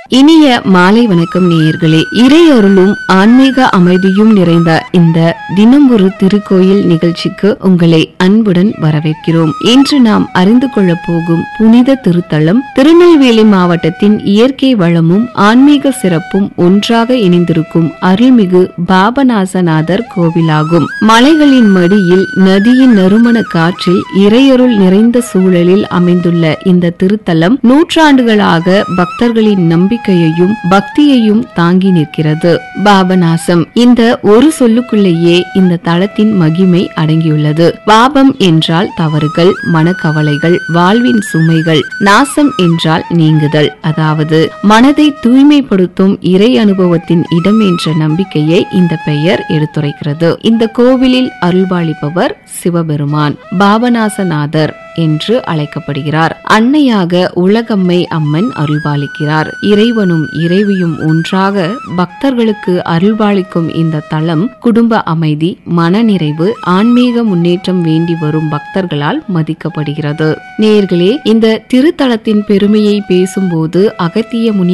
இனிய மாலை வணக்கம் நேயர்களே இறையருளும் ஆன்மீக அமைதியும் நிறைந்த இந்த தினம் ஒரு திருக்கோயில் நிகழ்ச்சிக்கு உங்களை அன்புடன் வரவேற்கிறோம் இன்று நாம் அறிந்து கொள்ளப் போகும் புனித திருத்தலம் திருநெல்வேலி மாவட்டத்தின் இயற்கை வளமும் ஆன்மீக சிறப்பும் ஒன்றாக இணைந்திருக்கும் அருள்மிகு பாபநாசநாதர் கோவிலாகும் மலைகளின் மடியில் நதியின் நறுமண காற்றில் இறையருள் நிறைந்த சூழலில் அமைந்துள்ள இந்த திருத்தலம் நூற்றாண்டுகளாக பக்தர்களின் நம்பிக்கையையும் பக்தியையும் தாங்கி நிற்கிறது பாபநாசம் இந்த ஒரு சொல்லுக்குள்ளேயே இந்த தலத்தின் மகிமை அடங்கியுள்ளது பாபம் என்றால் தவறுகள் மனக்கவலைகள் வாழ்வின் சுமைகள் நாசம் என்றால் நீங்குதல் அதாவது மனதை தூய்மைப்படுத்தும் இறை அனுபவத்தின் இடம் என்ற நம்பிக்கையை இந்த பெயர் எடுத்துரைக்கிறது இந்த கோவிலில் அருள்பாலிப்பவர் சிவபெருமான் பாபநாசநாதர் என்று அழைக்கப்படுகிறார் அன்னையாக உலகம்மை அம்மன் அருள்பாலிக்கிறார் இறைவனும் இறைவியும் ஒன்றாக பக்தர்களுக்கு அருள்பாலிக்கும் இந்த தலம் குடும்ப அமைதி மனநிறைவு ஆன்மீக முன்னேற்றம் வேண்டி வரும் பக்தர்களால் மதிக்கப்படுகிறது நேர்களே இந்த திருத்தலத்தின் பெருமையை பேசும்போது அகத்திய முனி